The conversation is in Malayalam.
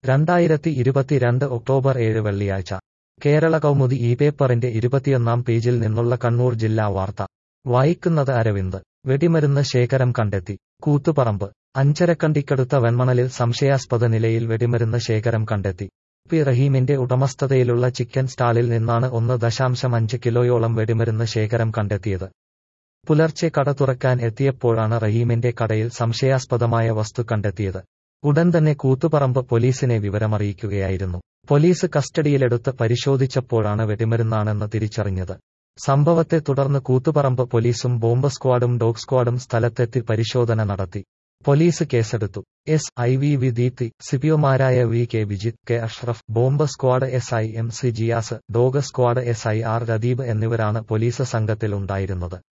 രണ്ടായിരത്തി ഇരുപത്തിരണ്ട് ഒക്ടോബർ ഏഴ് വെള്ളിയാഴ്ച കേരള കൗമുദി ഈ പേപ്പറിന്റെ ഇരുപത്തിയൊന്നാം പേജിൽ നിന്നുള്ള കണ്ണൂർ ജില്ലാ വാർത്ത വായിക്കുന്നത് അരവിന്ദ് വെടിമരുന്ന് ശേഖരം കണ്ടെത്തി കൂത്തുപറമ്പ് അഞ്ചരക്കണ്ടിക്കടുത്ത വെൺമണലിൽ സംശയാസ്പദ നിലയിൽ വെടിമരുന്ന് ശേഖരം കണ്ടെത്തി പി റഹീമിന്റെ ഉടമസ്ഥതയിലുള്ള ചിക്കൻ സ്റ്റാളിൽ നിന്നാണ് ഒന്ന് ദശാംശം അഞ്ച് കിലോയോളം വെടിമരുന്ന് ശേഖരം കണ്ടെത്തിയത് പുലർച്ചെ കട തുറക്കാൻ എത്തിയപ്പോഴാണ് റഹീമിന്റെ കടയിൽ സംശയാസ്പദമായ വസ്തു കണ്ടെത്തിയത് ഉടൻ തന്നെ കൂത്തുപറമ്പ് പോലീസിനെ വിവരമറിയിക്കുകയായിരുന്നു പോലീസ് കസ്റ്റഡിയിലെടുത്ത് പരിശോധിച്ചപ്പോഴാണ് വെടിമരുന്നാണെന്ന് തിരിച്ചറിഞ്ഞത് സംഭവത്തെ തുടർന്ന് കൂത്തുപറമ്പ് പോലീസും ബോംബ് സ്ക്വാഡും ഡോഗ് സ്ക്വാഡും സ്ഥലത്തെത്തി പരിശോധന നടത്തി പോലീസ് കേസെടുത്തു S I V V Deepthi സിപിഒമാരായ V K Vijith K Ashraf bomb squad S I M C Jiyas dog squad S I R Radeeb എന്നിവരാണ് പോലീസ് സംഘത്തിൽ ഉണ്ടായിരുന്നത്